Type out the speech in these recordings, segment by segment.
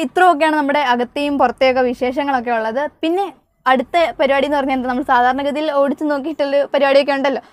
ഇത്രയൊക്കെയാണ് നമ്മുടെ അകത്തെയും പുറത്തെയൊക്കെ വിശേഷങ്ങളൊക്കെ ഉള്ളത് പിന്നെ അടുത്ത പരിപാടി എന്ന് പറഞ്ഞാൽ എന്താ നമ്മൾ സാധാരണഗതിയിൽ ഓടിച്ചു നോക്കിയിട്ടുള്ള പരിപാടിയൊക്കെ ഉണ്ടല്ലോ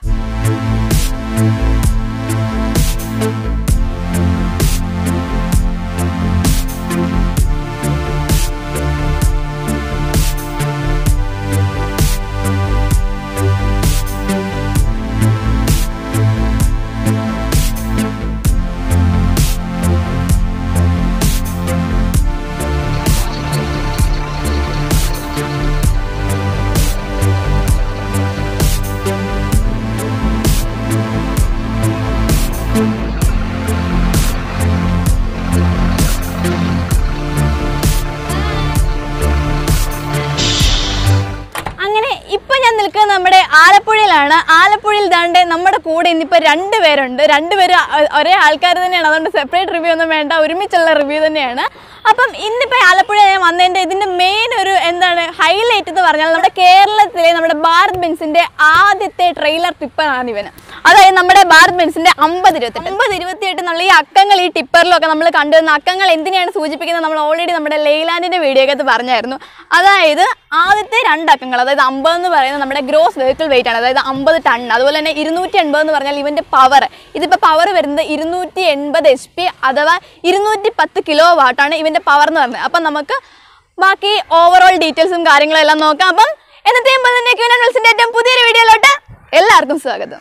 അങ്ങനെ ഇപ്പൊ ഞാൻ നിൽക്കുന്നത് നമ്മുടെ ആലപ്പുഴയിലാണ് ആലപ്പുഴയിൽ ദാണ്ട് നമ്മുടെ കൂടെ ഇന്നിപ്പോ രണ്ടുപേരുണ്ട് രണ്ടുപേരും അ- ഒരേ ആൾക്കാർ തന്നെയാണ് അതുകൊണ്ട് സെപ്പറേറ്റ് റിവ്യൂ ഒന്നും വേണ്ട ഒരുമിച്ചുള്ള റിവ്യൂ തന്നെയാണ് അപ്പം ഇന്നിപ്പോ ആലപ്പുഴ ഞാൻ വന്നതിന്റെ ഇതിന്റെ മെയിൻ ഒരു എന്താണ് ഹൈലൈറ്റ് എന്ന് പറഞ്ഞാൽ നമ്മുടെ കേരളത്തിലെ നമ്മുടെ ഭാരത് ബെൻസിന്റെ ആദ്യത്തെ ട്രെയിലർ ടിപ്പറാണ് ഇവന് അതായത് നമ്മുടെ ഭാരത് ബെൻസിന്റെ അമ്പത് ഇരുപത്തെട്ട് അമ്പത് ഇരുപത്തിയെട്ട് എന്നുള്ള ഈ അക്കങ്ങൾ ഈ ടിപ്പറിലൊക്കെ നമ്മൾ കണ്ടുവന്ന അക്കങ്ങൾ എന്തിനെയാണ് സൂചിപ്പിക്കുന്നത് നമ്മൾ ഓൾറെഡി നമ്മുടെ ലെയ്ലാൻഡിന്റെ വീഡിയോക്കകത്ത് പറഞ്ഞായിരുന്നു അതായത് ആദ്യത്തെ രണ്ട് അക്കങ്ങൾ അതായത് അമ്പത് എന്ന് പറയുന്നത് നമ്മുടെ ഗ്രോസ് വെഹിക്കിൾ വെയിറ്റ് ആണ് അതായത് അമ്പത് ടൺ അതുപോലെ തന്നെ ഇരുന്നൂറ്റി എൺപത് എന്ന് പറഞ്ഞാൽ ഇവന്റെ പവർ ഇതിപ്പോൾ പവർ വരുന്നത് ഇരുന്നൂറ്റി എൺപത് എച്ച് പി അഥവാ ഇരുന്നൂറ്റി പത്ത് കിലോ വാട്ടാണ് ഇവന്റെ പവർ എന്ന് പറയുന്നത് അപ്പം നമുക്ക് ബാക്കി ഓവറോൾ ഡീറ്റെയിൽസും കാര്യങ്ങളും എല്ലാം നോക്കാം അപ്പം എന്നത്തെയും പോലെ തന്നെ ക്യൂനൻ വെൽസിന്റെ ഏറ്റവും പുതിയൊരു വീഡിയോയിലോട്ട് എല്ലാവർക്കും സ്വാഗതം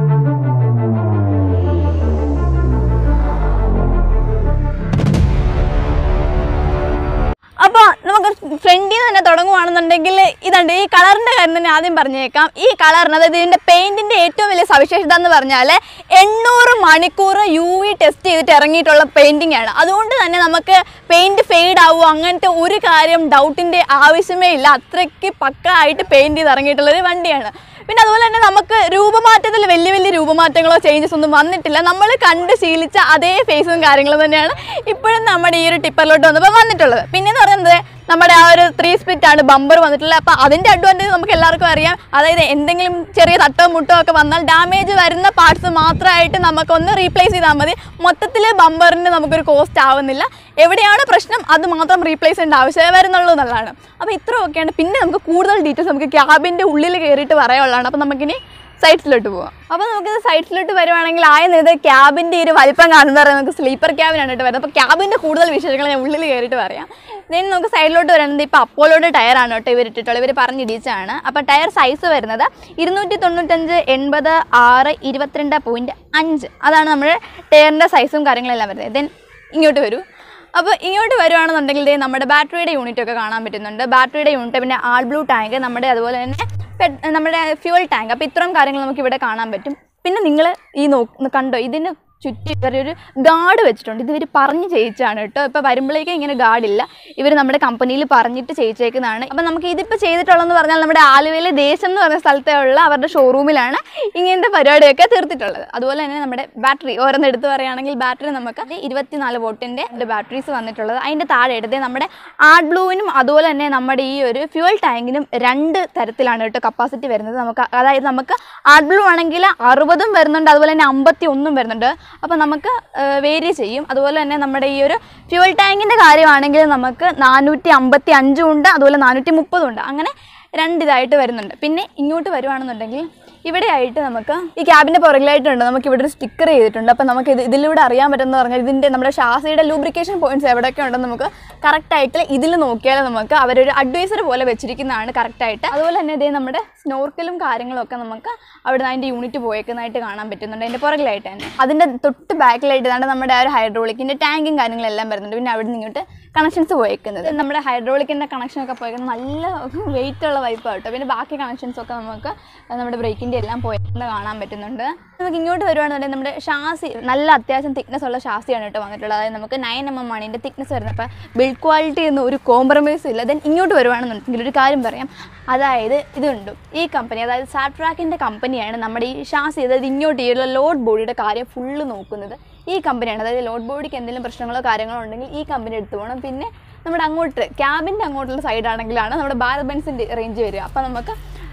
അപ്പോൾ നമുക്ക് ഫ്രണ്ടിൽ നിന്ന് തന്നെ തുടങ്ങുവാണെന്നുണ്ടെങ്കിൽ ഇതുണ്ട് ഈ കളറിൻ്റെ കാര്യം തന്നെ ആദ്യം പറഞ്ഞേക്കാം ഈ കളറിന് അതായത് ഇതിൻ്റെ പെയിൻറ്റിൻ്റെ ഏറ്റവും വലിയ സവിശേഷത എന്ന് പറഞ്ഞാൽ എണ്ണൂറ് മണിക്കൂർ യു വി ടെസ്റ്റ് ചെയ്തിട്ട് ഇറങ്ങിയിട്ടുള്ള പെയിൻറ്റിംഗ് ആണ് അതുകൊണ്ട് തന്നെ നമുക്ക് പെയിൻറ്റ് ഫെയ്ഡ് ആവുമോ അങ്ങനത്തെ ഒരു കാര്യം ഡൗട്ടിൻ്റെ ആവശ്യമേ ഇല്ല അത്രയ്ക്ക് പക്ക ആയിട്ട് പെയിൻറ്റ് ചെയ്ത് ഇറങ്ങിയിട്ടുള്ളൊരു വണ്ടിയാണ് പിന്നെ അതുപോലെ തന്നെ നമുക്ക് രൂപമാറ്റത്തിൽ വലിയ വലിയ രൂപമാറ്റങ്ങളോ ചേഞ്ചസ് ഒന്നും വന്നിട്ടില്ല നമ്മൾ കണ്ട് ശീലിച്ച അതേ ഫേസും കാര്യങ്ങളും തന്നെയാണ് ഇപ്പോഴും നമ്മുടെ ഈ ഒരു ടിപ്പറിലോട്ട് വന്നപ്പോൾ വന്നിട്ടുള്ളത് പിന്നെ എന്ന് പറയുന്നത് നമ്മുടെ ആ ഒരു ത്രീ സ്പ്ലിറ്റ് ആണ് ബമ്പർ വന്നിട്ടുള്ളത് അപ്പോൾ അതിൻ്റെ അഡ്വാൻറ്റേജ് നമുക്ക് എല്ലാവർക്കും അറിയാം അതായത് എന്തെങ്കിലും ചെറിയ തട്ടോ മുട്ടോ ഒക്കെ വന്നാൽ ഡാമേജ് വരുന്ന പാർട്സ് മാത്രമായിട്ട് നമുക്കൊന്ന് റീപ്ലേസ് ചെയ്താൽ മതി മൊത്തത്തിൽ ബമ്പറിന് നമുക്കൊരു കോസ്റ്റ് ആവുന്നില്ല എവിടെയാണ് പ്രശ്നം അത് മാത്രം റീപ്ലേസ് ചെയ്യേണ്ട ആവശ്യമേ വരുന്നുള്ളൂ എന്നുള്ളതാണ് അപ്പോൾ ഇത്രയൊക്കെയാണ് പിന്നെ നമുക്ക് കൂടുതൽ ഡീറ്റെയിൽസ് നമുക്ക് ക്യാബിൻ്റെ ഉള്ളിൽ കയറിയിട്ട് പറയാനുള്ളതാണ് അപ്പോൾ നമുക്കിനി സൈഡ്സിലോട്ട് പോവാം അപ്പോൾ നമുക്കിത് സൈഡ്സിലോട്ട് വരുവാണെങ്കിൽ ആദ്യം ഇത് ക്യാബിൻ്റെ ഒരു വലിപ്പം കാണുന്ന പറയുന്നത് നമുക്ക് സ്ലീപ്പർ ക്യാബിനാണ് കേട്ടോ വരുന്നത് അപ്പോൾ ക്യാബിൻ്റെ കൂടുതൽ വിശേഷങ്ങൾ ഞാൻ ഉള്ളിൽ കയറിയിട്ട് പറയാം ദെൻ നമുക്ക് സൈഡിലോട്ട് വരുന്നത് ഇപ്പോൾ അപ്പോളോയുടെ ടയറാണ് കേട്ടോ ഇവർ ഇട്ടിട്ടുള്ളത് ഇവർ പറഞ്ഞിടിച്ചാണ് അപ്പോൾ ടയർ സൈസ് വരുന്നത് ഇരുന്നൂറ്റി തൊണ്ണൂറ്റഞ്ച് എൺപത് ആറ് ഇരുപത്തിരണ്ട് പോയിൻറ്റ് അഞ്ച് അതാണ് നമ്മുടെ ടയറിൻ്റെ സൈസും കാര്യങ്ങളെല്ലാം വരുന്നത് ദെൻ ഇങ്ങോട്ട് വരൂ അപ്പോൾ ഇങ്ങോട്ട് വരുവാണെന്നുണ്ടെങ്കിൽ ദേ നമ്മുടെ ബാറ്ററിയുടെ യൂണിറ്റ് ഒക്കെ കാണാൻ പറ്റുന്നുണ്ട് ബാറ്ററിയുടെ യൂണിറ്റ് പിന്നെ ആൾ ബ്ലൂ ടാങ്ക് നമ്മുടെ അതുപോലെ തന്നെ പെ- നമ്മുടെ ഫ്യൂൽ ടാങ്ക് അപ്പോൾ ഇത്രയും കാര്യങ്ങൾ നമുക്ക് ഇവിടെ കാണാൻ പറ്റും പിന്നെ നിങ്ങൾ ഈ നോ കണ്ടോ ഇതിന് ചുറ്റി ഇവർ ഒരു ഗാർഡ് വെച്ചിട്ടുണ്ട് ഇത് ഇവർ പറഞ്ഞ് ചെയ്യിച്ചാണ് കേട്ടോ ഇപ്പോൾ വരുമ്പോഴേക്കും ഇങ്ങനെ ഗാർഡില്ല ഇവർ നമ്മുടെ കമ്പനിയിൽ പറഞ്ഞിട്ട് ചെയ്യിച്ചേക്കുന്നതാണ് അപ്പം നമുക്ക് ഇതിപ്പോൾ ചെയ്തിട്ടുള്ളതെന്ന് പറഞ്ഞാൽ നമ്മുടെ ആലുവയിലെ ദേശം എന്ന് പറഞ്ഞ സ്ഥലത്തുള്ള അവരുടെ ഷോറൂമിലാണ് ഇങ്ങനത്തെ പരിപാടിയൊക്കെ തീർത്തിട്ടുള്ളത് അതുപോലെ തന്നെ നമ്മുടെ ബാറ്ററി ഓരോന്ന് എടുത്ത് പറയുകയാണെങ്കിൽ ബാറ്ററി നമുക്ക് ഇരുപത്തിനാല് വോട്ടിൻ്റെ ബാറ്ററീസ് വന്നിട്ടുള്ളത് അതിൻ്റെ താഴെ എടുത്ത് നമ്മുടെ ആർട്ട് ബ്ലൂവിനും അതുപോലെ തന്നെ നമ്മുടെ ഈ ഒരു ഫ്യൂൽ ടാങ്കിനും രണ്ട് തരത്തിലാണ് കേട്ടോ കപ്പാസിറ്റി വരുന്നത് നമുക്ക് അതായത് നമുക്ക് ആർട്ട് ബ്ലൂ ആണെങ്കിൽ അറുപതും വരുന്നുണ്ട് അതുപോലെ തന്നെ അമ്പത്തി ഒന്നും വരുന്നുണ്ട് അപ്പോൾ നമുക്ക് വേരി ചെയ്യും അതുപോലെ തന്നെ നമ്മുടെ ഈ ഒരു ഫ്യൂൽ ടാങ്കിൻ്റെ കാര്യമാണെങ്കിൽ നമുക്ക് നാനൂറ്റി അമ്പത്തി അഞ്ചും ഉണ്ട് അതുപോലെ നാനൂറ്റി മുപ്പതും ഉണ്ട് അങ്ങനെ രണ്ടിതായിട്ട് വരുന്നുണ്ട് പിന്നെ ഇങ്ങോട്ട് വരുവാണെന്നുണ്ടെങ്കിൽ ഇവിടെ ആയിട്ട് നമുക്ക് ഈ ക്യാബിൻ്റെ പുറകിലായിട്ടുണ്ട് നമുക്ക് ഇവിടെ ഒരു സ്റ്റിക്കർ ചെയ്തിട്ടുണ്ട് അപ്പോൾ നമുക്ക് ഇത് ഇതിലൂടെ അറിയാൻ പറ്റുമെന്ന് പറഞ്ഞാൽ ഇതിൻ്റെ നമ്മുടെ ഷാസിയുടെ ലൂബ്രിക്കേഷൻ പോയിന്റ്സ് എവിടെയൊക്കെ ഉണ്ടെന്ന് നമുക്ക് കറക്റ്റായിട്ട് ഇതിൽ നോക്കിയാൽ നമുക്ക് അവരൊരു അഡ്വൈസർ പോലെ വെച്ചിരിക്കുന്നതാണ് കറക്റ്റായിട്ട് അതുപോലെ തന്നെ ഇതേ നമ്മുടെ സ്നോർക്കലും കാര്യങ്ങളും ഒക്കെ നമുക്ക് അവിടെ അതിൻ്റെ യൂണിറ്റ് പോയേക്കുന്നതായിട്ട് കാണാൻ പറ്റുന്നുണ്ട് അതിൻ്റെ പുറകിലായിട്ട് തന്നെ അതിൻ്റെ തൊട്ട് ബാക്കിലായിട്ട് ഇതാണ് നമ്മുടെ ആ ഒരു ഹൈഡ്രോളിക്കിൻ്റെ ടാങ്കും കാര്യങ്ങളെല്ലാം വരുന്നുണ്ട് പിന്നെ അവിടെ നിന്ന് ഇങ്ങോട്ട് കണക്ഷൻസ് പോയേക്കുന്നത് നമ്മുടെ ഹൈഡ്രോളിക്കിൻ്റെ കണക്ഷനൊക്കെ പോയേക്കുന്നത് നല്ല വെയിറ്റ് ഉള്ള പൈപ്പ് കേട്ടോ പിന്നെ ബാക്കി കണക്ഷൻസ് ഒക്കെ നമുക്ക് നമ്മുടെ ബ്രേക്കിൻ്റെ എല്ലാം പോയേക്കുന്നത് കാണാൻ പറ്റുന്നുണ്ട് നമുക്ക് ഇങ്ങോട്ട് വരുവാണെന്നുണ്ടെങ്കിൽ നമ്മുടെ ഷാസി നല്ല അത്യാവശ്യം തിക്നെസ് ഉള്ള ഷാസിയാണ് കേട്ടോ വന്നിട്ടുള്ളത് അതായത് നമുക്ക് നയൻ എം എം ആണ് ഇതിൻ്റെ തിക്നെസ് വരുന്നത് അപ്പോൾ ബിൽഡ് ക്വാളിറ്റി ഒന്നും ഒരു കോംപ്രമൈസും ഇല്ല ദെൻ ഇങ്ങോട്ട് വരുവാണെന്നുണ്ടെങ്കിൽ ഒരു കാര്യം പറയാം അതായത് ഇതുണ്ട് ഈ കമ്പനി അതായത് സാട്രാക്കിൻ്റെ കമ്പനിയാണ് നമ്മുടെ ഈ ഷാസി അതായത് ഇങ്ങോട്ട് ഈ ലോഡ് ബോഡിയുടെ കാര്യം ഫുള്ള് നോക്കുന്നത് ഈ കമ്പനിയാണ് അതായത് ലോഡ് ബോഡിക്ക് എന്തെങ്കിലും പ്രശ്നങ്ങളോ കാര്യങ്ങളോ ഉണ്ടെങ്കിൽ ഈ കമ്പനി എടുത്തു പോകണം പിന്നെ നമ്മുടെ അങ്ങോട്ട് ക്യാബിൻ്റെ അങ്ങോട്ടുള്ള സൈഡാണെങ്കിലാണ് നമ്മുടെ ഭാരത് ബെൻസിൻ്റെ റേഞ്ച് വരിക അപ്പോൾ നമുക്ക്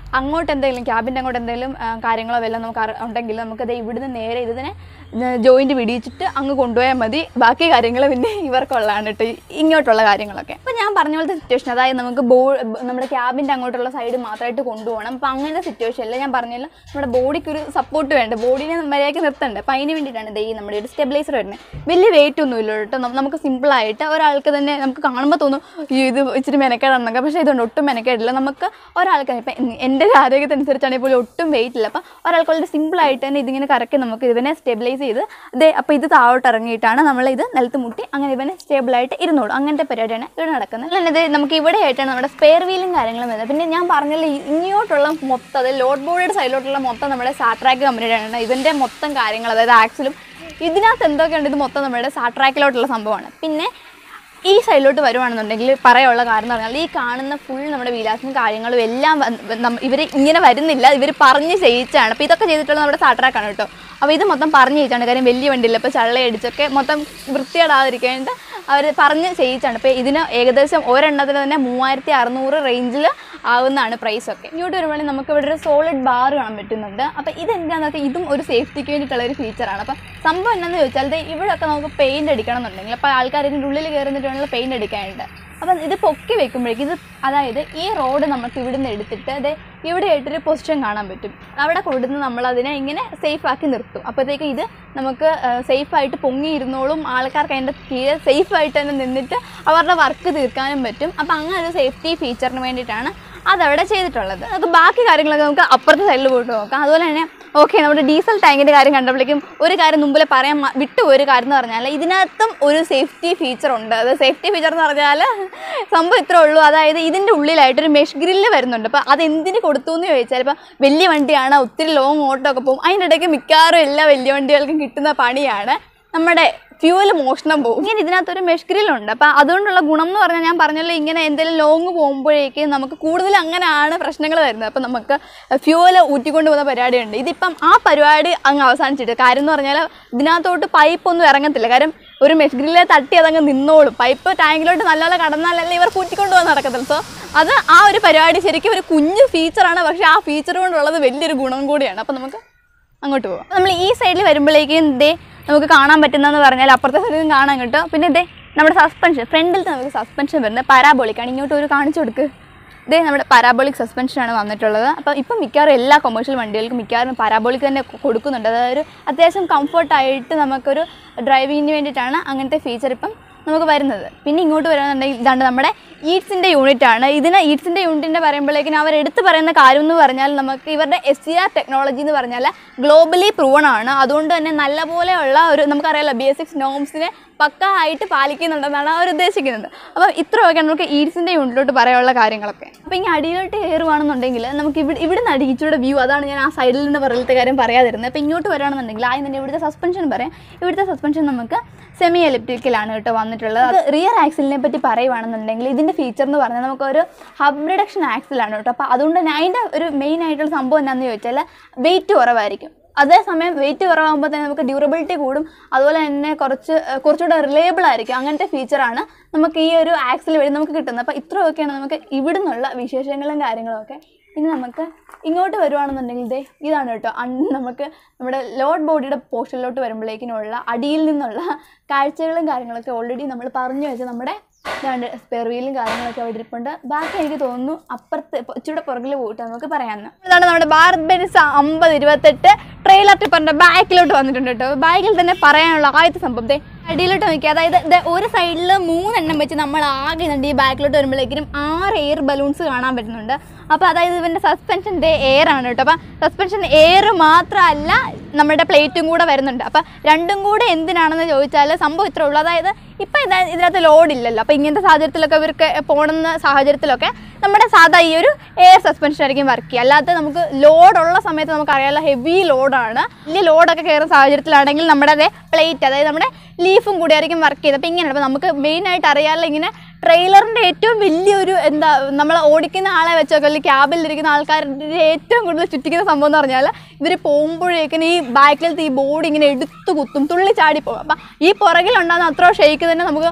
അങ്ങോട്ട് എന്തെങ്കിലും ക്യാബിൻ്റെ അങ്ങോട്ട് എന്തെങ്കിലും ആ, കാര്യങ്ങളോ വല്ലതും നമുക്ക് അറി- ഉണ്ടെങ്കിൽ നമുക്കത് ഇവിടുന്ന് നേരെ ഇതിനെ ജോയിൻറ്റ് പിടിച്ചിട്ട് അങ്ങ് കൊണ്ടുപോയാൽ മതി ബാക്കി കാര്യങ്ങൾ പിന്നെ ഇവർക്കുള്ളതാണ് കേട്ടോ ഈ- ഇങ്ങോട്ടുള്ള കാര്യങ്ങളൊക്കെ അപ്പോൾ ഞാൻ പറഞ്ഞ പോലത്തെ സിറ്റുവേഷൻ അതായത് നമുക്ക് ബോ നമ്മുടെ ക്യാബിൻ്റെ അങ്ങോട്ടുള്ള സൈഡ് മാത്രമായിട്ട് കൊണ്ടുപോകണം അപ്പോൾ അങ്ങനത്തെ സിറ്റുവേഷനിൽ ഞാൻ പറഞ്ഞല്ലോ നമ്മുടെ ബോഡിക്ക് ഒരു സപ്പോർട്ട് വേണ്ട ബോഡിനെ മര്യാദയ്ക്ക് നിർത്തണ്ടേ അപ്പോൾ അതിന് വേണ്ടിയിട്ടാണ് ദേ ഈ നമ്മുടെ ഒരു സ്റ്റെബിലൈസർ വരുന്നത് വലിയ വെയിറ്റ് ഒന്നും ഇല്ല കേട്ടോ നം- നമുക്ക് സിമ്പിളായിട്ട് ഒരാൾക്ക് തന്നെ നമുക്ക് കാണുമ്പോൾ തോന്നും "ഈ ഇത് ഇച്ചിരി മെനക്കേടാണെന്നൊക്കെ പക്ഷേ ഇതുകൊണ്ട് ഒട്ടും മെനക്കേടില്ല നമുക്ക് ഒരാൾക്ക് ഇപ്പം എൻ്റെ ഒരു ആരോഗ്യത്തിനനുസരിച്ചാണെങ്കിൽ പോലും ഒട്ടും വെയിറ്റ് ഇല്ല അപ്പോൾ ഒരാൾക്ക് വളരെ സിമ്പിളായിട്ട് തന്നെ ഇതിങ്ങനെ കറക്കി നമുക്ക് ഇവനെ സ്റ്റെബിലൈസ് ചെയ്ത് ദേ അപ്പോൾ ഇത് താഴോട്ട് ഇറങ്ങിയിട്ടാണ് നമ്മൾ ഇത് നിലത്ത് മുട്ടി അങ്ങനെ ഇവനെ സ്റ്റേബിളായിട്ട് ഇരുന്നോളും അങ്ങനത്തെ പരിപാടിയാണ് ഇവിടെ നടക്കുന്നത് അല്ല ഇത് നമുക്ക് ഇവിടെ ആയിട്ടാണ് നമ്മുടെ സ്പെയർ വീലും കാര്യങ്ങളും വരുന്നത് പിന്നെ ഞാൻ പറഞ്ഞല്ലോ ഈ ഇങ്ങോട്ടുള്ള മൊത്തം അതായത് ലോഡ് ബോർഡിയുടെ സൈഡിലോട്ടുള്ള മൊത്തം നമ്മുടെ സാട്രാക്ക് കമ്പനിയുടെയാണ് ഇതിൻ്റെ മൊത്തം കാര്യങ്ങൾ അതായത് ആക്സിലും ഇതിനകത്ത് എന്തൊക്കെയുണ്ട് ഇത് മൊത്തം നമ്മുടെ സാട്രാക്കിലോട്ടുള്ള സംഭവമാണ് പിന്നെ ഈ സൈഡിലോട്ട് വരുവാണെന്നുണ്ടെങ്കിൽ പറയാനുള്ള കാരണം എന്ന് പറഞ്ഞാൽ ഈ കാണുന്ന ഫുൾ നമ്മുടെ വിലാസും കാര്യങ്ങളും എല്ലാം ഇവർ ഇങ്ങനെ വരുന്നില്ല ഇവർ പറഞ്ഞ് ചെയ്യിച്ചാണ് അപ്പോൾ ഇതൊക്കെ ചെയ്തിട്ടുള്ളത് നമ്മുടെ സാട്രാക്കാണ് കേട്ടോ അപ്പോൾ ഇത് മൊത്തം പറഞ്ഞ് ചെയ്യിച്ചാണ് കാര്യം വലിയ വണ്ടിയില്ല ഇപ്പോൾ ചള്ളയടിച്ചൊക്കെ മൊത്തം വൃത്തിയേടാതിരിക്കേണ്ട അവർ പറഞ്ഞ് ചെയ്യിച്ചാണ് അപ്പോൾ ഇതിന് ഏകദേശം ഒരെണ്ണത്തിന് തന്നെ മൂവായിരത്തി അറുന്നൂറ് റേഞ്ചിൽ ആവുന്നതാണ് പ്രൈസൊക്കെ ഇങ്ങോട്ട് വരുവാണെങ്കിൽ നമുക്ക് ഇവിടെ ഒരു സോളിഡ് ബാർ കാണാൻ പറ്റുന്നുണ്ട് അപ്പോൾ ഇതെന്താണെന്ന് വെച്ചാൽ ഇതും ഒരു സേഫ്റ്റിക്ക് വേണ്ടിയിട്ടുള്ള ഒരു ഫീച്ചറാണ് അപ്പോൾ സംഭവം എന്താണെന്ന് ചോദിച്ചാൽ ദേ ഇവിടെയൊക്കെ നമുക്ക് പെയിൻറ് അടിക്കണം എന്നുണ്ടെങ്കിൽ അപ്പോൾ ആൾക്കാർ ഇതിൻ്റെ ഉള്ളിൽ കയറുന്നിട്ടുള്ള പെയിൻറ് അടിക്കാനുണ്ട് അപ്പം ഇത് പൊക്കി വെക്കുമ്പോഴേക്കും ഇത് അതായത് ഈ റോഡ് നമുക്ക് ഇവിടുന്ന് എടുത്തിട്ട് അതെ ഇവിടെ ആയിട്ടൊരു പൊസിഷൻ കാണാൻ പറ്റും അവിടെ കൊടുന്ന് നമ്മൾ അതിനെ ഇങ്ങനെ സേഫ് ആക്കി നിർത്തും അപ്പോഴത്തേക്ക് ഇത് നമുക്ക് സേഫായിട്ട് പൊങ്ങിയിരുന്നോളും ആൾക്കാർക്ക് അതിൻ്റെ കീഴെ സേഫായിട്ട് തന്നെ നിന്നിട്ട് അവരുടെ വർക്ക് തീർക്കാനും പറ്റും അപ്പം അങ്ങനെ ഒരു സേഫ്റ്റി ഫീച്ചറിന് വേണ്ടിയിട്ടാണ് അതവിടെ ചെയ്തിട്ടുള്ളത് നമുക്ക് ബാക്കി കാര്യങ്ങളൊക്കെ നമുക്ക് അപ്പുറത്തെ സൈഡിൽ പോയിട്ട് നോക്കാം അതുപോലെ തന്നെ ഓക്കെ നമ്മുടെ ഡീസൽ ടാങ്കിൻ്റെ കാര്യം കണ്ടപ്പോഴേക്കും ഒരു കാര്യം മുമ്പിൽ പറയാൻ മ- വിട്ടു ഒരു കാര്യം എന്ന് പറഞ്ഞാൽ ഇതിനകത്തും ഒരു സേഫ്റ്റി ഫീച്ചർ ഉണ്ട് അത് സേഫ്റ്റി ഫീച്ചർ എന്ന് പറഞ്ഞാൽ സംഭവം ഇത്രേ ഉള്ളൂ അതായത് ഇതിൻ്റെ ഉള്ളിലായിട്ടൊരു മെഷ് ഗ്രില്ല് വരുന്നുണ്ട് അപ്പോൾ അത് എന്തിന് കൊടുത്തു എന്ന് ചോദിച്ചാൽ ഇപ്പോൾ വലിയ വണ്ടിയാണ് ഒത്തിരി ലോങ് ഓട്ടോ ഒക്കെ പോകും അതിൻ്റെ ഇടയ്ക്ക് മിക്കവാറും എല്ലാ വലിയ വണ്ടികൾക്കും കിട്ടുന്ന പണിയാണ് നമ്മുടെ ഫ്യൂവൽ മോഷണം പോകും ഇങ്ങനെ ഇതിനകത്തൊരു മെഷ് ഗ്രില്ലുണ്ട് അപ്പോൾ അതുകൊണ്ടുള്ള ഗുണം എന്ന് പറഞ്ഞാൽ ഞാൻ പറഞ്ഞല്ലോ ഇങ്ങനെ എന്തെങ്കിലും ലോങ് പോകുമ്പോഴേക്ക് നമുക്ക് കൂടുതൽ അങ്ങനെയാണ് പ്രശ്നങ്ങൾ വരുന്നത് അപ്പോൾ നമുക്ക് ഫ്യൂവൽ ഊറ്റിക്കൊണ്ട് പോകുന്ന പരിപാടിയുണ്ട് ഇതിപ്പം ആ പരിപാടി അങ്ങ് അവസാനിച്ചിട്ട് കാര്യം എന്ന് പറഞ്ഞാൽ ഇതിനകത്തോട്ട് പൈപ്പ് ഒന്നും ഇറങ്ങത്തില്ല കാര്യം ഒരു മെഷ് ഗ്രില്ലെ തട്ടി അതങ്ങ് നിന്നോളും പൈപ്പ് ടാങ്കിലോട്ട് നല്ലപോലെ കടന്നാലല്ലേ ഇവർ കൂറ്റിക്കൊണ്ട് പോകാൻ നടക്കത്തില്ല സോ അത് ആ ഒരു പരിപാടി ശരിക്കും ഒരു കുഞ്ഞു ഫീച്ചറാണ് പക്ഷേ ആ ഫീച്ചർ കൊണ്ടുള്ളത് വലിയൊരു ഗുണം കൂടിയാണ് അപ്പോൾ നമുക്ക് അങ്ങോട്ട് പോവാം നമ്മൾ ഈ സൈഡിൽ വരുമ്പോഴേക്കും ദേ നമുക്ക് കാണാൻ പറ്റുന്നതെന്ന് പറഞ്ഞാൽ അപ്പുറത്തെ സൈഡിൽ കാണാൻ കിട്ടും പിന്നെ ദേ നമ്മുടെ സസ്പെൻഷൻ ഫ്രണ്ടിലത്തെ നമുക്ക് സസ്പെൻഷൻ വരുന്നത് പരാബോളിക്കാണ് ഇങ്ങോട്ട് ഒരു കാണിച്ചു കൊടുക്ക് ഇതേ നമ്മുടെ പരാബോളിക് സസ്പെൻഷനാണ് വന്നിട്ടുള്ളത് അപ്പോൾ ഇപ്പം മിക്കവാറും എല്ലാ കൊമേഴ്ഷ്യൽ വണ്ടികൾക്കും മിക്കവാറും പരാബോളിക് തന്നെ കൊ- കൊടുക്കുന്നുണ്ട് അതായത് ഒരു അത്യാവശ്യം കംഫർട്ടായിട്ട് നമുക്കൊരു ഡ്രൈവിങ്ങിന് വേണ്ടിയിട്ടാണ് അങ്ങനത്തെ ഫീച്ചർ ഇപ്പം നമുക്ക് വരുന്നത് പിന്നെ ഇങ്ങോട്ട് വരാന്നുണ്ടെങ്കിൽ ഇതാണ്ട് നമ്മുടെ ഈറ്റ്സിൻ്റെ യൂണിറ്റ് ആണ് ഇതിന് ഈറ്റ്സിൻ്റെ യൂണിറ്റിൻ്റെ പറയുമ്പോഴേക്കിനും അവർ എടുത്ത് പറയുന്ന കാര്യം എന്ന് പറഞ്ഞാൽ നമുക്ക് ഇവരുടെ എസ് സി ആർ ടെക്നോളജി എന്ന് പറഞ്ഞാൽ ഗ്ലോബലി പ്രൂവൺ ആണ് അതുകൊണ്ട് തന്നെ നല്ലപോലെയുള്ള ഒരു നമുക്കറിയാലോ ബി എസ് സിക്സ് നോംസിനെ പക്ക ആയിട്ട് പാലിക്കുന്നുണ്ടെന്നാണ് അവർ ഉദ്ദേശിക്കുന്നത് അപ്പം ഇത്രയൊക്കെ നമുക്ക് ഈറ്റ്സിൻ്റെ യൂണിറ്റിലോട്ട് പറയാനുള്ള കാര്യങ്ങളൊക്കെ അപ്പോൾ ഇങ്ങനെ അടിയിലോട്ട് കയറുവാണെന്നുണ്ടെങ്കിൽ നമുക്ക് ഇവിടെ ഇവിടെ നിന്ന് അടിയിച്ചൂടെ വ്യൂ അതാണ് ഞാൻ ആ സൈഡിൽ നിന്ന് പറയലത്തെ കാര്യം പറയാതിരുന്നത് അപ്പോൾ ഇങ്ങോട്ട് വരാണെന്നുണ്ടെങ്കിൽ ആദ്യം തന്നെ ഇവിടുത്തെ സസ്പെൻഷൻ പറയാം ഇവിടുത്തെ സസ്പെൻഷൻ നമുക്ക് സെമി എലിപ്റ്റിക്കലാണ് കേട്ടോ വന്നിട്ടുള്ളത് അത് റിയർ ആക്സിലിനെ പറ്റി പറയുവാണെന്നുണ്ടെങ്കിൽ ഇതിൻ്റെ ഫീച്ചർ എന്ന് പറഞ്ഞാൽ നമുക്കൊരു ഹബ് റിഡക്ഷൻ ആക്സിലാണ് കേട്ടോ അപ്പോൾ അതുകൊണ്ട് തന്നെ അതിൻ്റെ ഒരു മെയിൻ ആയിട്ടുള്ള സംഭവം എന്താണെന്ന് ചോദിച്ചാൽ വെയിറ്റ് കുറവായിരിക്കും അതേസമയം വെയിറ്റ് കുറവാകുമ്പോൾ തന്നെ നമുക്ക് ഡ്യൂറബിലിറ്റി കൂടും അതുപോലെ തന്നെ കുറച്ച് ഏഹ്, കുറച്ചുകൂടെ റിലയബിൾ ആയിരിക്കും അങ്ങനത്തെ ഫീച്ചറാണ് നമുക്ക് ഈ ഒരു ആക്സിൽ വഴി നമുക്ക് കിട്ടുന്നത് അപ്പോൾ ഇത്രയൊക്കെയാണ് നമുക്ക് ഇവിടുന്നുള്ള വിശേഷങ്ങളും കാര്യങ്ങളും ഒക്കെ ഇനി നമുക്ക് ഇങ്ങോട്ട് വരുവാണെന്നുണ്ടെങ്കിൽ ദേ ഇതാണ് കേട്ടോ അൺ നമുക്ക് നമ്മുടെ ലോഡ് ബോഡിയുടെ പോർഷനിലോട്ട് വരുമ്പോഴേക്കിനുള്ള അടിയിൽ നിന്നുള്ള കാഴ്ചകളും കാര്യങ്ങളൊക്കെ ഓൾറെഡി നമ്മൾ പറഞ്ഞു വെച്ച നമ്മുടെ ഇതാണ്ട് സ്പെയർ വീലും കാര്യങ്ങളൊക്കെ അവിടെ ഇരിപ്പുണ്ട് ബാക്കി എനിക്ക് തോന്നുന്നു അപ്പുറത്ത് ഇപ്പൊ ഇച്ചിരി പുറകിൽ പോയിട്ട് നമുക്ക് പറയാമെന്ന് ഇതാണ് നമ്മുടെ ഭാരത് ബെൻസ് അമ്പത് ഇരുപത്തെട്ട് ട്രെയിലർ ടിപ്പറിന്റെ ബാക്കിലോട്ട് വന്നിട്ടുണ്ട് കേട്ടോ ബാക്കിൽ തന്നെ പറയാനുള്ള ആദ്യത്തെ സംഭവം ദേ അടിയിലോട്ട് നോക്കി അതായത് ദേ ഒരു സൈഡിൽ മൂന്നെണ്ണം വെച്ച് നമ്മൾ ആകെ ഇതുണ്ട് ഈ ബാക്കിലോട്ട് വരുമ്പോഴേക്കും ആറ് എയർ ബലൂൺസ് കാണാൻ പറ്റുന്നുണ്ട് അപ്പോൾ അതായത് ഇവൻ്റെ സസ്പെൻഷൻ്റെ എയർ ആണ് കേട്ടോ അപ്പം സസ്പെൻഷൻ എയർ മാത്രമല്ല നമ്മുടെ പ്ലേറ്റും കൂടെ വരുന്നുണ്ട് അപ്പം രണ്ടും കൂടെ എന്തിനാണെന്ന് ചോദിച്ചാൽ സംഭവം ഇത്രേ ഉള്ളൂ അതായത് ഇപ്പം ഇതാ ഇതിനകത്ത് ലോഡ് ഇല്ലല്ലോ അപ്പോൾ ഇങ്ങനത്തെ സാഹചര്യത്തിലൊക്കെ ഇവർക്ക് പോകുന്ന സാഹചര്യത്തിലൊക്കെ നമ്മുടെ സാധാ ഈ ഒരു എയർ സസ്പെൻഷൻ ആയിരിക്കും വർക്ക് ചെയ്യുക അല്ലാതെ നമുക്ക് ലോഡുള്ള സമയത്ത് നമുക്കറിയാലോ ഹെവി ലോഡാണ് വലിയ ലോഡൊക്കെ കയറുന്ന സാഹചര്യത്തിലാണെങ്കിൽ നമ്മുടെ അതേ പ്ലേറ്റ് അതായത് നമ്മുടെ ലീഫും കൂടി ആയിരിക്കും വർക്ക് ചെയ്തത് അപ്പോൾ ഇങ്ങനെയാണ് അപ്പോൾ നമുക്ക് മെയിനായിട്ട് അറിയാമല്ലോ ഇങ്ങനെ ട്രെയിലറിൻ്റെ ഏറ്റവും വലിയൊരു എന്താ നമ്മൾ ഓടിക്കുന്ന ആളെ വെച്ചൊക്കെ അല്ലെങ്കിൽ ക്യാബിലിരിക്കുന്ന ആൾക്കാരുടെ ഏറ്റവും കൂടുതൽ ചുറ്റിക്കുന്ന സംഭവം എന്ന് പറഞ്ഞാൽ ഇവർ പോകുമ്പോഴേക്കിന് ഈ ബാക്കിലത്തെ ഈ ബോഡി ഇങ്ങനെ എടുത്തു കുത്തും തുള്ളി ചാടി പോകും അപ്പം ഈ പുറകിലുണ്ടാകുന്ന അത്ര ഷെയ്ക്ക് തന്നെ നമുക്ക്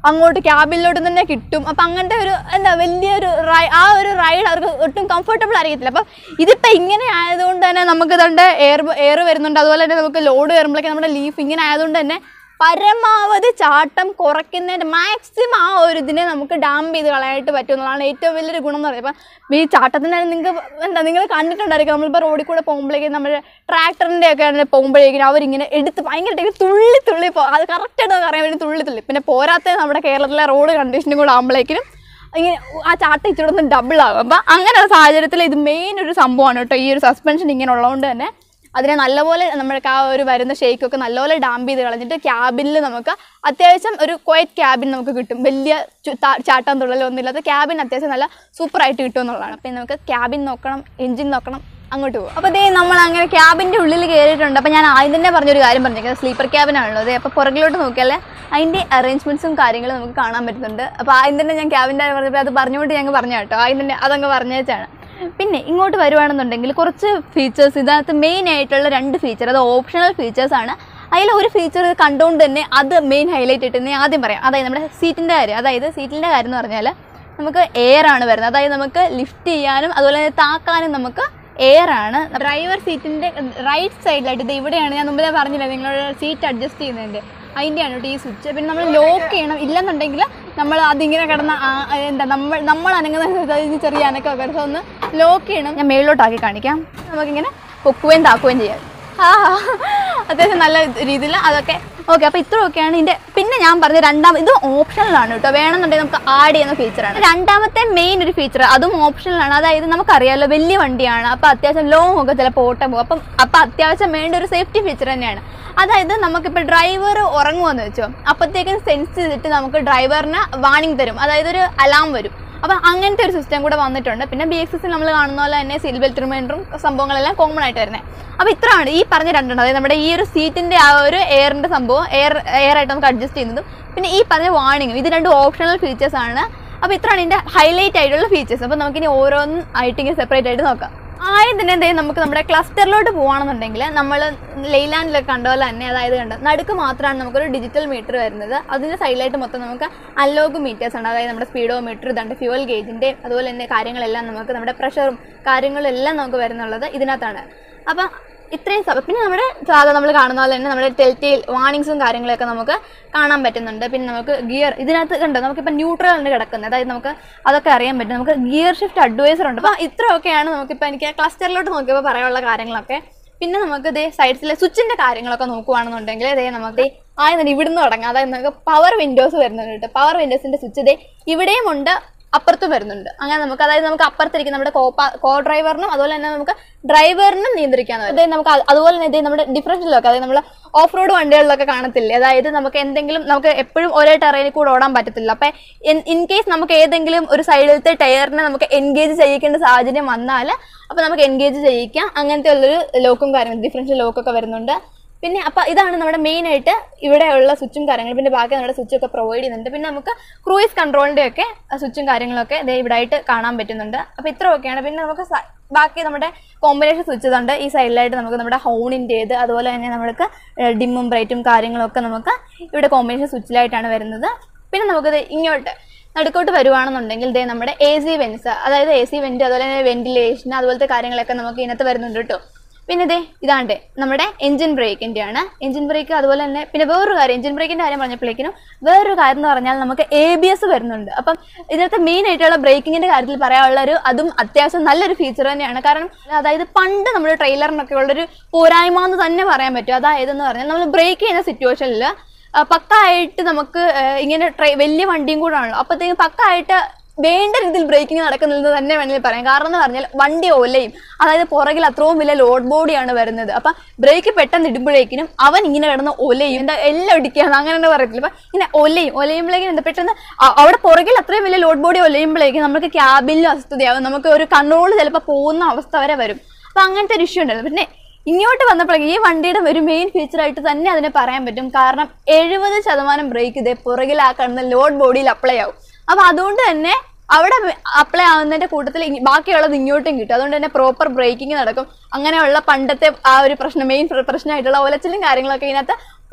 അങ്ങോട്ട് ക്യാബിലോട്ട് തന്നെ കിട്ടും അപ്പം അങ്ങനത്തെ ഒരു എന്താ വലിയൊരു റൈ ആ ഒരു റൈഡ് അവർക്ക് ഒട്ടും കംഫർട്ടബിൾ അറിയത്തില്ല അപ്പം ഇതിപ്പോൾ ഇങ്ങനെ ആയതുകൊണ്ട് തന്നെ നമുക്ക് ഇതുണ്ട് എയർ എയർ വരുന്നുണ്ട് അതുപോലെ തന്നെ നമുക്ക് ലോഡ് വരുമ്പോഴേക്കും നമ്മുടെ ലീഫ് ഇങ്ങനെ ആയതുകൊണ്ട് തന്നെ പരമാവധി ചാട്ടം കുറയ്ക്കുന്നതിൻ്റെ മാക്സിമം ആ ഒരു ഇതിനെ നമുക്ക് ഡാം ചെയ്ത് കളയാനായിട്ട് പറ്റും എന്നുള്ളതാണ് ഏറ്റവും വലിയൊരു ഗുണം എന്ന് പറയുന്നത് അപ്പം ഈ ചാട്ടത്തിന് നിങ്ങൾക്ക് എന്താ നിങ്ങൾ കണ്ടിട്ടുണ്ടായിരിക്കും നമ്മളിപ്പോൾ റോഡിൽ കൂടെ പോകുമ്പോഴേക്കും നമ്മൾ ട്രാക്ടറിൻ്റെ ഒക്കെ ആണെങ്കിൽ പോകുമ്പോഴേക്കും അവരിങ്ങനെ എടുത്ത് ഭയങ്കരമായിട്ട് തുള്ളി തുള്ളി പോ അത് കറക്റ്റായിട്ട് നമുക്ക് അറിയാൻ വേണ്ടി തുള്ളി തുള്ളി പിന്നെ പോരാത്ത നമ്മുടെ കേരളത്തിലെ റോഡ് കണ്ടീഷനും കൂടെ ആകുമ്പോഴേക്കും ഇങ്ങനെ ആ ചാട്ടം ഇച്ചിരി ഒന്ന് ഡബിൾ ആകും അപ്പം അങ്ങനെ ഒരു സാഹചര്യത്തിൽ ഇത് മെയിൻ ഒരു സംഭവമാണ് കേട്ടോ ഈ ഒരു സസ്പെൻഷൻ ഇങ്ങനെ ഉള്ളതുകൊണ്ട് തന്നെ അതിനെ നല്ലപോലെ നമ്മൾക്ക് ആ ഒരു വരുന്ന ഷേക്കൊക്കെ നല്ലപോലെ ഡാമ്പ് ചെയ്ത് കളഞ്ഞിട്ട് ക്യാബിനിൽ നമുക്ക് അത്യാവശ്യം ഒരു ക്വയറ്റ് ക്യാബിൻ നമുക്ക് കിട്ടും വലിയ ചു- താ- ചാട്ടം തുള്ളലൊന്നും ഇല്ലാത്ത ക്യാബിൻ അത്യാവശ്യം നല്ല സൂപ്പറായിട്ട് കിട്ടും എന്നുള്ളതാണ് അപ്പം നമുക്ക് ക്യാബിൻ നോക്കണം എഞ്ചിൻ നോക്കണം അങ്ങോട്ട് പോകും അപ്പോൾ ദേ നമ്മൾ അങ്ങനെ ക്യാബിൻ്റെ ഉള്ളിൽ കയറിയിട്ടുണ്ട് അപ്പോൾ ഞാൻ ആദ്യം തന്നെ പറഞ്ഞൊരു കാര്യം പറഞ്ഞേക്കുന്നത് സ്ലീപ്പർ ക്യാബിനാണല്ലോ അതെ അപ്പോൾ പുറകിലോട്ട് നോക്കിയാൽ അതിൻ്റെ അറേഞ്ച്മെൻറ്റ്സും കാര്യങ്ങളും നമുക്ക് കാണാൻ പറ്റുന്നുണ്ട് അപ്പോൾ ആദ്യം തന്നെ ഞാൻ ക്യാബിൻ്റെ കാര്യം പറഞ്ഞപ്പോൾ അത് പറഞ്ഞുകൊണ്ട് ഞങ്ങൾ പറഞ്ഞു കേട്ടോ ആദ്യം തന്നെ അതങ്ങ് പറഞ്ഞേച്ചാണ് പിന്നെ ഇങ്ങോട്ട് വരുവാണെന്നുണ്ടെങ്കിൽ കുറച്ച് ഫീച്ചേഴ്സ് ഇതിനകത്ത് മെയിൻ ആയിട്ടുള്ള രണ്ട് ഫീച്ചർ അത് ഓപ്ഷണൽ ഫീച്ചേഴ്സ് ആണ് അതിൽ ഒരു ഫീച്ചർ കണ്ടുകൊണ്ട് തന്നെ അത് മെയിൻ ഹൈലൈറ്റ് ഇട്ട് ഞാൻ ആദ്യം പറയാം അതായത് നമ്മുടെ സീറ്റിൻ്റെ കാര്യം അതായത് സീറ്റിൻ്റെ കാര്യം എന്ന് പറഞ്ഞാൽ നമുക്ക് എയർ ആണ് വരുന്നത് അതായത് നമുക്ക് ലിഫ്റ്റ് ചെയ്യാനും അതുപോലെ തന്നെ താക്കാനും നമുക്ക് എയർ ആണ് ഡ്രൈവർ സീറ്റിൻ്റെ റൈറ്റ് സൈഡിലായിട്ട് ഇത് ഇവിടെയാണ് ഞാൻ മുമ്പേ പറഞ്ഞില്ല നിങ്ങളുടെ സീറ്റ് അഡ്ജസ്റ്റ് ചെയ്യുന്നതിൻ്റെ അതിൻ്റെയാണ് കേട്ടോ ഈ സ്വിച്ച് പിന്നെ നമ്മൾ ലോക്ക് ചെയ്യണം ഇല്ലെന്നുണ്ടെങ്കിൽ നമ്മൾ അതിങ്ങനെ കിടന്ന ആ- ആ എന്താ നമ്മൾ നമ്മൾ അനങ്ങുന്ന അതിന് ചെറിയ അനക്കമൊക്കെ വരും. So ഒന്ന് ലോക്ക് ചെയ്യണം ഞാൻ മേളിലോട്ടാക്കി കാണിക്കാം നമുക്കിങ്ങനെ പൊക്കുകയും താക്കുകയും ചെയ്യാം ആ അത്യാവശ്യം നല്ല രീതിയിൽ അതൊക്കെ ഓക്കെ അപ്പോൾ ഇത്രയൊക്കെയാണ് ഇതിൻ്റെ പിന്നെ ഞാൻ പറഞ്ഞ രണ്ടാം ഇത് ഓപ്ഷണലാണ് കേട്ടോ വേണമെന്നുണ്ടെങ്കിൽ നമുക്ക് ആഡ് ചെയ്യുന്ന ഫീച്ചറാണ് രണ്ടാമത്തെ മെയിൻ ഒരു ഫീച്ചർ അതും ഓപ്ഷണലാണ് അതായത് നമുക്കറിയാമല്ലോ വലിയ വണ്ടിയാണ് അപ്പോൾ അത്യാവശ്യം ലോങ് ഒക്കെ ചിലപ്പോൾ ഓട്ടം പോകും അപ്പം അപ്പം അത്യാവശ്യം വേണ്ട ഒരു സേഫ്റ്റി ഫീച്ചർ തന്നെയാണ് അതായത് നമുക്കിപ്പോൾ ഡ്രൈവർ ഉറങ്ങുമെന്ന് വെച്ചോ അപ്പോഴത്തേക്കും സെൻസ് ചെയ്തിട്ട് നമുക്ക് ഡ്രൈവറിന് വാണിംഗ് തരും അതായത് ഒരു അലാം വരും അപ്പം അങ്ങനത്തെ ഒരു സിസ്റ്റം കൂടെ വന്നിട്ടുണ്ട് പിന്നെ ബി എക്സ് എസിൽ നമ്മൾ കാണുന്ന പോലെ തന്നെ സീൽ ബെൽറ്റ് റിമൈൻഡറും സംഭവങ്ങളെല്ലാം കോമൺ ആയിട്ട് വരുന്നത് അപ്പോൾ ഇത്രയാണ് ഈ പറഞ്ഞ രണ്ടെണ്ണം അതായത് നമ്മുടെ ഈ ഒരു സീറ്റിൻ്റെ ആ ഒരു എയറിൻ്റെ സംഭവം എയർ എയർ ആയിട്ട് നമുക്ക് അഡ്ജസ്റ്റ് ചെയ്യുന്നതും പിന്നെ ഈ പറഞ്ഞ വാണിങ്ങും ഇത് രണ്ടും ഓപ്ഷണൽ ഫീച്ചേഴ്സ് ആണ് അപ്പോൾ ഇത്രയാണ് ഇതിൻ്റെ ഹൈലൈറ്റ് ആയിട്ടുള്ള ഫീച്ചേഴ്സ് അപ്പോൾ നമുക്കിനി ഓരോന്നും ആയിട്ട് ഇങ്ങനെ സെപ്പറേറ്റ് ആയിട്ട് നോക്കാം ആദ്യം തന്നെ എന്തെങ്കിലും നമുക്ക് നമ്മുടെ ക്ലസ്റ്ററിലോട്ട് പോകുകയാണെന്നുണ്ടെങ്കിൽ നമ്മൾ ലെയ്ലാൻഡിലൊക്കെ കണ്ട പോലെ തന്നെ അതായത് കണ്ട നടുക്ക് മാത്രമാണ് നമുക്കൊരു ഡിജിറ്റൽ മീറ്റർ വരുന്നത് അതിൻ്റെ സൈഡിലായിട്ട് മൊത്തം നമുക്ക് അലോഗ് മീറ്റേഴ്സ് ഉണ്ട് അതായത് നമ്മുടെ സ്പീഡോ മീറ്റർ ഇതുണ്ട് ഫ്യൂവൽ ഗേജിൻ്റെ അതുപോലെ തന്നെ കാര്യങ്ങളെല്ലാം നമുക്ക് നമ്മുടെ പ്രഷറും കാര്യങ്ങളും എല്ലാം നമുക്ക് വരുന്നുള്ളത് ഇതിനകത്താണ് അപ്പം ഇത്രയും സ- പിന്നെ നമ്മുടെ സാധാ നമ്മൾ കാണുന്ന പോലെ തന്നെ നമ്മുടെ ടെൽറ്റയിൽ വാണിങ്സും കാര്യങ്ങളൊക്കെ നമുക്ക് കാണാൻ പറ്റുന്നുണ്ട് പിന്നെ നമുക്ക് ഗിയർ ഇതിനകത്ത് കണ്ടോ നമുക്കിപ്പോൾ ന്യൂട്രൽ ആണ് കിടക്കുന്നത് അതായത് നമുക്ക് അതൊക്കെ അറിയാൻ പറ്റും നമുക്ക് ഗിയർ ഷിഫ്റ്റ് അഡ്വൈസർ ഉണ്ട് അപ്പോൾ ഇത്രയൊക്കെയാണ് നമുക്കിപ്പോൾ എനിക്ക് ക്ലസ്റ്ററിലോട്ട് നോക്കിയപ്പോൾ പറയാനുള്ള കാര്യങ്ങളൊക്കെ പിന്നെ നമുക്ക് ഇതേ സൈഡ്സിലെ സ്വിച്ചിന്റെ കാര്യങ്ങളൊക്കെ നോക്കുവാണെന്നുണ്ടെങ്കിൽ ഇതേ നമുക്ക് ദേ ആദ്യം തന്നെ ഇവിടുന്ന് തുടങ്ങാം അതായത് നമുക്ക് പവർ വിൻഡോസ് വരുന്നുണ്ട് കേട്ടോ പവർ വിൻഡോസിന്റെ സ്വിച്ച് ഇതേ ഇവിടെയും ഉണ്ട് അപ്പുറത്തും വരുന്നുണ്ട് അങ്ങനെ നമുക്ക് അതായത് നമുക്ക് അപ്പുറത്തിരിക്കുന്ന നമ്മുടെ കോ കോ ഡ്രൈവറിനും അതുപോലെ തന്നെ നമുക്ക് ഡ്രൈവറിനും നിയന്ത്രിക്കാൻ അതായത് നമുക്ക് അത് അതുപോലെ തന്നെ ഇതേ നമ്മുടെ ഡിഫറൻഷ്യലൊക്കെ അതായത് നമ്മൾ ഓഫ് റോഡ് വണ്ടികളിലൊക്കെ കാണത്തില്ലേ അതായത് നമുക്ക് എന്തെങ്കിലും നമുക്ക് എപ്പോഴും ഒരേ ടെറൈനിൽ കൂടെ ഓടാൻ പറ്റത്തില്ല അപ്പം ഇൻ കേസ് നമുക്ക് ഏതെങ്കിലും ഒരു സൈഡിലത്തെ ടയറിനെ നമുക്ക് എൻഗേജ് ചെയ്യിക്കേണ്ട സാഹചര്യം വന്നാൽ അപ്പോൾ നമുക്ക് എൻഗേജ് ചെയ്യിക്കാം അങ്ങനത്തെ ഉള്ളൊരു ലോക്കും കാര്യങ്ങളും ഡിഫറൻഷ്യൽ ലോക്കൊക്കെ വരുന്നുണ്ട് പിന്നെ അപ്പം ഇതാണ് നമ്മുടെ മെയിൻ ആയിട്ട് ഇവിടെയുള്ള സ്വിച്ചും കാര്യങ്ങളും പിന്നെ ബാക്കി നമ്മുടെ സ്വിച്ചൊക്കെ പ്രൊവൈഡ് ചെയ്യുന്നുണ്ട് പിന്നെ നമുക്ക് ക്രൂയിസ് കൺട്രോളിൻ്റെ ഒക്കെ സ്വിച്ചും കാര്യങ്ങളൊക്കെ ദേ ഇവിടെ ആയിട്ട് കാണാൻ പറ്റുന്നുണ്ട് അപ്പോൾ ഇത്രയൊക്കെയാണ് പിന്നെ നമുക്ക് സ- ബാക്കി നമ്മുടെ കോമ്പിനേഷൻ സ്വിച്ച് ഉണ്ട് ഈ സൈഡിലായിട്ട് നമുക്ക് നമ്മുടെ ഹോണിൻ്റേത് അതുപോലെ തന്നെ നമുക്ക് ഡിമ്മും ബ്രൈറ്റും കാര്യങ്ങളൊക്കെ നമുക്ക് ഇവിടെ കോമ്പിനേഷൻ സ്വിച്ചിലായിട്ടാണ് വരുന്നത് പിന്നെ നമുക്കിത് ഇങ്ങോട്ട് നടുക്കോട്ട് വരുവാണെന്നുണ്ടെങ്കിൽ ഇതേ നമ്മുടെ എ സി വെൻസ് അതായത് എ സി വെൻറ്റ് അതുപോലെ തന്നെ വെന്റിലേഷൻ അതുപോലത്തെ കാര്യങ്ങളൊക്കെ നമുക്ക് ഇതിനകത്ത് വരുന്നുണ്ട് കേട്ടോ പിന്നെ ഇതേ ഇതാണ്ട് നമ്മുടെ എഞ്ചിൻ ബ്രേക്കിൻ്റെ ആണ് എഞ്ചിൻ ബ്രേക്ക് അതുപോലെ തന്നെ പിന്നെ വേറൊരു കാര്യം എഞ്ചിൻ ബ്രേക്കിൻ്റെ കാര്യം പറഞ്ഞപ്പോഴേക്കും വേറൊരു കാര്യം എന്ന് പറഞ്ഞാൽ നമുക്ക് എ ബി എസ് വരുന്നുണ്ട് അപ്പം ഇതിനകത്ത് മെയിൻ ആയിട്ടുള്ള ബ്രേക്കിങ്ങിൻ്റെ കാര്യത്തിൽ പറയാനുള്ള ഒരു അതും അത്യാവശ്യം നല്ലൊരു ഫീച്ചർ തന്നെയാണ് കാരണം അതായത് പണ്ട് നമ്മുടെ ട്രെയിലറിനൊക്കെ ഉള്ളൊരു പോരായ്മ എന്ന് തന്നെ പറയാൻ പറ്റും അതായത് എന്ന് പറഞ്ഞാൽ നമ്മൾ ബ്രേക്ക് ചെയ്യുന്ന സിറ്റുവേഷനിൽ പക്കായിട്ട് നമുക്ക് ആ, ഇങ്ങനെ ട്രൈ വലിയ വണ്ടിയും കൂടെ ആണല്ലോ അപ്പോഴത്തേക്കും പക്കായിട്ട് വേണ്ട രീതിയിൽ ബ്രേക്കിംഗ് നടക്കുന്നില്ലെന്ന് തന്നെ വേണമെങ്കിൽ പറയാം കാരണം എന്ന് പറഞ്ഞാൽ വണ്ടി ഒലയും അതായത് പുറകിൽ അത്രയും വലിയ ലോഡ് ബോഡിയാണ് വരുന്നത് അപ്പൊ ബ്രേക്ക് പെട്ടെന്ന് ഇടുമ്പോഴേക്കിനും അവൻ ഇങ്ങനെ കിടന്ന് ഒലയും എന്താ എല്ലാം ഇടിക്കുകയാണ് അങ്ങനെ തന്നെ പറയത്തില്ല അപ്പൊ ഇങ്ങനെ ഒലയും ഒലയുമ്പോഴേക്കും എന്താ പെട്ടെന്ന് അ- അവിടെ പുറകിൽ അത്രയും വലിയ ലോഡ് ബോഡി ഒലയുമ്പോഴേക്കും നമുക്ക് ക്യാബിനിലും അസ്വസ്ഥതയാവും നമുക്ക് ഒരു കൺട്രോൾ ചിലപ്പോൾ പോകുന്ന അവസ്ഥ വരെ വരും അപ്പൊ അങ്ങനത്തെ ഒരു ഇഷ്യൂ ഉണ്ടായിരുന്നു പിന്നെ ഇങ്ങോട്ട് വന്നപ്പോഴേക്കും ഈ വണ്ടിയുടെ ഒരു മെയിൻ ഫീച്ചറായിട്ട് തന്നെ അതിനെ പറയാൻ പറ്റും കാരണം എഴുപത് ശതമാനം ബ്രേക്ക് ഇതേ പുറകിൽ ആ കാണുന്ന ലോഡ് ബോഡിയിൽ അപ്ലൈ ആവും അപ്പൊ അതുകൊണ്ട് തന്നെ അവിടെ അപ്ലൈ ആവുന്നതിന്റെ കൂട്ടത്തിൽ ഇ- ബാക്കിയുള്ളത് ഇങ്ങോട്ടും കിട്ടും അതുകൊണ്ട് തന്നെ പ്രോപ്പർ ബ്രേക്കിംഗ് നടക്കും അങ്ങനെയുള്ള പണ്ടത്തെ ആ ഒരു പ്രശ്നം മെയിൻ പ്രശ്നമായിട്ടുള്ള ഒലച്ചിലും കാര്യങ്ങളൊക്കെ ഇതിനകത്ത്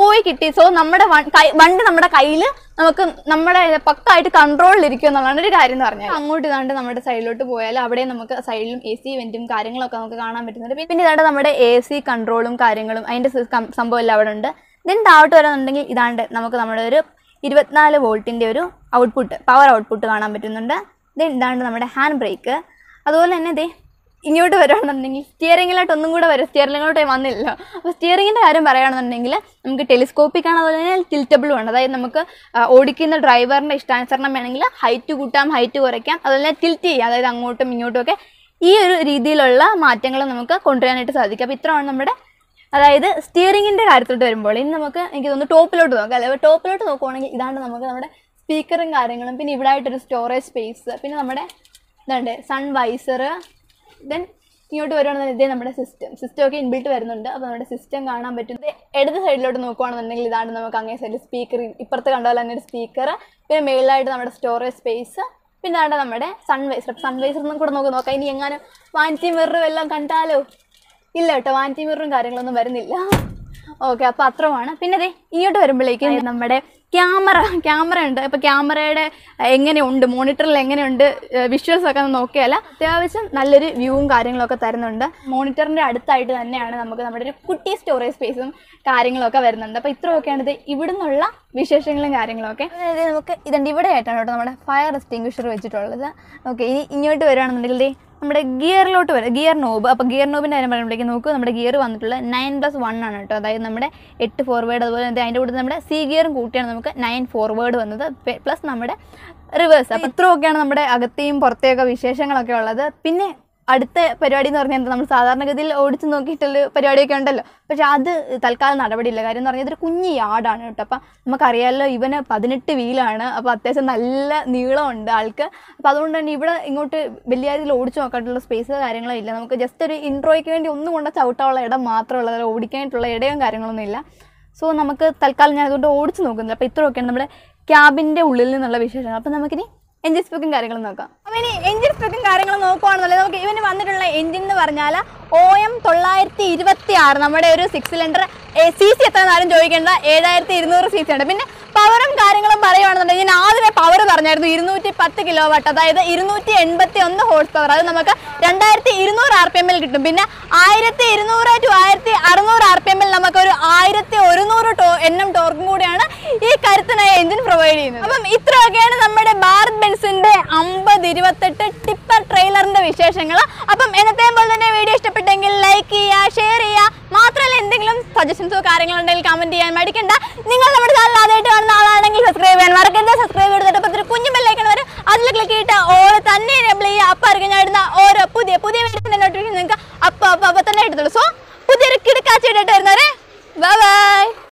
പോയി കിട്ടി സോ നമ്മുടെ വൺ- കൈ- വണ്ടി നമ്മുടെ കയ്യിൽ നമുക്ക് നമ്മുടെ പക്കായിട്ട് കൺട്രോളിൽ ഇരിക്കും എന്നുള്ളതാണ് ഒരു കാര്യം എന്ന് പറഞ്ഞാൽ അങ്ങോട്ട് ഇതാണ്ട് നമ്മുടെ സൈഡിലോട്ട് പോയാൽ അവിടെ നമുക്ക് സൈഡിലും എ സി വെന്റും കാര്യങ്ങളൊക്കെ നമുക്ക് കാണാൻ പറ്റുന്നുണ്ട് പിന്നെ ഇതാണ്ട് നമ്മുടെ എ സി കൺട്രോളും കാര്യങ്ങളും അതിന്റെ സി- കം- സംഭവം എല്ലാം അവിടെ ഉണ്ട് ദെൻ താഴോട്ട് വരാന്നുണ്ടെങ്കിൽ ഇതാണ്ട് നമുക്ക് നമ്മുടെ ഒരു ഇരുപത്തിനാല് വോൾട്ടിന്റെ ഒരു ഔട്ട്പുട്ട് പവർ ഔട്ട്പുട്ട് കാണാൻ പറ്റുന്നുണ്ട് ദെൻ ഇതാണ്ട് നമ്മുടെ ഹാൻഡ് ബ്രേക്ക് അതുപോലെ തന്നെ ദേ ഇങ്ങോട്ട് വരുവാണെന്നുണ്ടെങ്കിൽ സ്റ്റിയറിങ്ങിലോട്ട് ഒന്നും കൂടെ വരും സ്റ്റിയറിങ്ങിലോട്ട് വന്നില്ലല്ലോ അപ്പോൾ സ്റ്റിയറിങ്ങിൻ്റെ കാര്യം പറയുകയാണെന്നുണ്ടെങ്കിൽ നമുക്ക് ടെലിസ്കോപ്പിക് ആണ് അതുപോലെ തന്നെ ടിൽറ്റബിളും ആണ് അതായത് നമുക്ക് ആ, ഓടിക്കുന്ന ഡ്രൈവറിൻ്റെ ഇഷ്ടാനുസരണം വേണമെങ്കിൽ ഹൈറ്റ് കൂട്ടാം ഹൈറ്റ് കുറയ്ക്കാം അതുപോലെ തന്നെ ടിൽറ്റ് ചെയ്യാം അതായത് അങ്ങോട്ടും ഇങ്ങോട്ടും ഒക്കെ ഈ ഒരു രീതിയിലുള്ള മാറ്റങ്ങൾ നമുക്ക് കൊണ്ടുവരാനായിട്ട് സാധിക്കും അപ്പോൾ ഇത്രയാണ് നമ്മുടെ അതായത് സ്റ്റിയറിങ്ങിൻ്റെ കാര്യത്തിലോട്ട് വരുമ്പോൾ ഇനി നമുക്ക് എനിക്ക് തോന്നുന്നു ടോപ്പിലോട്ട് നോക്കാം അല്ലെ അപ്പോൾ ടോപ്പിലോട്ട് നോക്കുവാണെങ്കിൽ ഇതാണ്ട് നമുക്ക് നമ്മുടെ സ്പീക്കറും കാര്യങ്ങളും പിന്നെ ഇവിടെ ആയിട്ടൊരു സ്റ്റോറേജ് സ്പേസ് പിന്നെ നമ്മുടെ ഇതുണ്ട് സൺ വൈസർ ദെൻ ഇങ്ങോട്ട് വരുവാണെന്നുണ്ടെങ്കിൽ ഇതേ നമ്മുടെ സിസ്റ്റം സിസ്റ്റം ഒക്കെ ഇൻബിൽട്ട് വരുന്നുണ്ട് അപ്പോൾ നമ്മുടെ സിസ്റ്റം കാണാൻ പറ്റും ഇത് ഇടത് സൈഡിലോട്ട് നോക്കുവാണെന്നുണ്ടെങ്കിൽ ഇതാണ് നമുക്ക് അങ്ങേ സൈഡിൽ സ്പീക്കർ ഇപ്പുറത്ത് കണ്ടാൽ തന്നെ ഒരു സ്പീക്കർ പിന്നെ മേളിലായിട്ട് നമ്മുടെ സ്റ്റോറേജ് സ്പേസ് പിന്നെ ആണ് നമ്മുടെ സൺവൈസർ സൺവൈസർ ഒന്നും കൂടെ നോക്കി നോക്കാം ഇനി എങ്ങാനും വാൻറ്റി മിററും എല്ലാം കണ്ടാലോ ഇല്ല കേട്ടോ വാൻറ്റി മിററും കാര്യങ്ങളൊന്നും വരുന്നില്ല ഓക്കെ അപ്പോൾ അത്രമാണ് പിന്നെ ദേ ഇങ്ങോട്ട് വരുമ്പോഴേക്കും നമ്മുടെ ക്യാമറ ക്യാമറ ഉണ്ട് ഇപ്പോൾ ക്യാമറയുടെ എങ്ങനെയുണ്ട് മോണിറ്ററിൽ എങ്ങനെയുണ്ട് വിഷ്വൽസ് ഒക്കെ ഒന്ന് നോക്കിയാൽ അത്യാവശ്യം നല്ലൊരു വ്യൂവും കാര്യങ്ങളൊക്കെ തരുന്നുണ്ട് മോണിറ്ററിൻ്റെ അടുത്തായിട്ട് തന്നെയാണ് നമുക്ക് നമ്മുടെ ഒരു കുട്ടി സ്റ്റോറേജ് സ്പേസും കാര്യങ്ങളൊക്കെ വരുന്നുണ്ട് അപ്പോൾ ഇത്രയൊക്കെയാണ് ഇത് ഇവിടുന്നുള്ള വിശേഷങ്ങളും കാര്യങ്ങളൊക്കെ അതായത് നമുക്ക് ഇതുണ്ട് ഇവിടെ ആയിട്ടാണ് കേട്ടോ നമ്മുടെ ഫയർ എക്സ്റ്റിങ്വിഷർ വെച്ചിട്ടുള്ളത് ഓക്കെ ഇനി ഇങ്ങോട്ട് വരികയാണെന്നുണ്ടെങ്കിൽ ദേ നമ്മുടെ ഗിയറിലോട്ട് വരും ഗിയർ നോബ് അപ്പോൾ ഗിയർ നോബിൻ്റെ കാര്യം പറയുമ്പോഴേക്കും നോക്കൂ നമ്മുടെ ഗിയർ വന്നിട്ടുള്ളത് നയൻ പ്ലസ് വൺ ആണ് കേട്ടോ അതായത് നമ്മുടെ എട്ട് ഫോർവേഡ് അതുപോലെ തന്നെ അതിൻ്റെ കൂടെ നമ്മുടെ സി ഗിയറും കൂട്ടിയാണ് നമുക്ക് നയൻ ഫോർവേഡ് വന്നത് പ്ലസ് നമ്മുടെ റിവേഴ്സ് അപ്പോൾ ഇത്രയൊക്കെയാണ് നമ്മുടെ അകത്തെയും പുറത്തെയൊക്കെ വിശേഷങ്ങളൊക്കെ ഉള്ളത് പിന്നെ അടുത്ത പരിപാടി എന്ന് പറഞ്ഞാൽ എന്താ നമ്മൾ സാധാരണഗതിയിൽ ഓടിച്ച് നോക്കിയിട്ടുള്ള പരിപാടിയൊക്കെ ഉണ്ടല്ലോ പക്ഷെ അത് തൽക്കാലം നടപടിയില്ല കാര്യം എന്ന് പറഞ്ഞാൽ ഇതൊരു കുഞ്ഞ് യാർഡാണ് കേട്ടോ അപ്പം നമുക്കറിയാമല്ലോ ഇവന് പതിനെട്ട് വീലാണ് അപ്പോൾ അത്യാവശ്യം നല്ല നീളമുണ്ട് ആൾക്ക് അപ്പോൾ അതുകൊണ്ട് തന്നെ ഇവിടെ ഇങ്ങോട്ട് വലിയ രീതിയിൽ ഓടിച്ച് നോക്കാനുള്ള സ്പേസ് കാര്യങ്ങളോ ഇല്ല നമുക്ക് ജസ്റ്റ് ഒരു ഇൻട്രോയ്ക്ക് വേണ്ടി ഒന്നും കൊണ്ട് ചവിട്ടാനുള്ള ഇടം മാത്രമേ ഉള്ളത് ഓടിക്കാനായിട്ടുള്ള ഇടയും കാര്യങ്ങളൊന്നും ഇല്ല സോ നമുക്ക് തൽക്കാലം ഞാൻ അതുകൊണ്ട് ഓടിച്ച് നോക്കുന്നില്ല അപ്പോൾ ഇത്രയൊക്കെയാണ് നമ്മുടെ ക്യാബിൻ്റെ ഉള്ളിൽ നിന്നുള്ള വിശേഷങ്ങൾ അപ്പോൾ നമുക്കിനി എഞ്ചിൻ സ്പെക്കും കാര്യങ്ങളും നോക്കാം അപ്പോൾ ഇനി എഞ്ചിൻ സ്പെക്കും കാര്യങ്ങളും നോക്കുവാണെന്നുള്ളത് നമുക്ക് ഇവന് വന്നിട്ടുള്ള എഞ്ചിൻ എന്ന് പറഞ്ഞാൽ ഒ എം തൊള്ളായിരത്തി ഇരുപത്തി ആറ് നമ്മുടെ ഒരു സിക്സ് സിലിണ്ടർ സി സി എത്ര ആരും ചോദിക്കേണ്ട ഏഴായിരത്തി ഇരുന്നൂറ് സി സി ഉണ്ട് പിന്നെ പവറും കാര്യങ്ങളും പറയുവാണെന്നുണ്ടെങ്കിൽ ഞാൻ ആദ്യമേ പവർ പറഞ്ഞായിരുന്നു ഇരുന്നൂറ്റി പത്ത് കിലോ വാട്ട് അതായത് ഇരുന്നൂറ്റി എൺപത്തി ഒന്ന് ഹോഴ്സ് പവർ അത് നമുക്ക് രണ്ടായിരത്തി ഇരുന്നൂറ് ആർ പി എമ്മിൽ കിട്ടും പിന്നെ ആയിരത്തി ഇരുന്നൂറ് ടു ആയിരത്തി അറുന്നൂറ് ആർ പി എമ്മിൽ നമുക്കൊരു ആയിരത്തി ഒരുന്നൂറ് ടോ എൻ എം ടോർക്കും കൂടിയാണ് ഈ കരുത്തനായ എഞ്ചിൻ പ്രൊവൈഡ് ചെയ്യുന്നത് അപ്പം ഇത്രയൊക്കെയാണ് നമ്മുടെ ഭാരത് ബെൻസിന്റെ അമ്പത് ഇരുപത്തെട്ട് ടിപ്പർ ട്രെയിലറിന്റെ വിശേഷങ്ങൾ അപ്പം എന്നത്തെയും പോലെ തന്നെ വീഡിയോ ഇഷ്ടപ്പെട്ടെങ്കിൽ ലൈക്ക് ചെയ്യുക ഷെയർ ചെയ്യുക മാത്രമല്ല എന്തെങ്കിലും സജഷൻസോ കാര്യങ്ങളോ ഉണ്ടെങ്കിൽ കമന്റ് ചെയ്യാൻ മടിക്കണ്ട നിങ്ങൾ നമ്മുടെ ചാനൽ ആദ്യമായിട്ട് കാണുന്ന ആളാണെങ്കിൽ സബ്സ്ക്രൈബ് ചെയ്യാൻ മറക്കരുത് സബ്സ്ക്രൈബ് ചെയ്തിട്ട് അപ്പോൾ ഒരു കുഞ്ഞു ബെല്ലൈക്കൺ വരും അതിൽ ക്ലിക്ക് ചെയ്തിട്ട് ഓരോ തന്നെ എനേബിൾ ചെയ്യുക അപ്പോൾ ആയിരിക്കും ഞാൻ ഇടുന്ന ഓരോ പുതിയ പുതിയ വീഡിയോസിന്റെ നോട്ടിഫിക്കേഷൻ നിങ്ങൾക്ക് അപ്പോൾ അപ്പോൾ അപ്പോൾ തന്നെ എടുത്തുള്ളൂ സോ പുതിയൊരു കിടക്കാച്ച ഇട്ടിട്ട് വരുന്നവരെ ബൈ ബൈ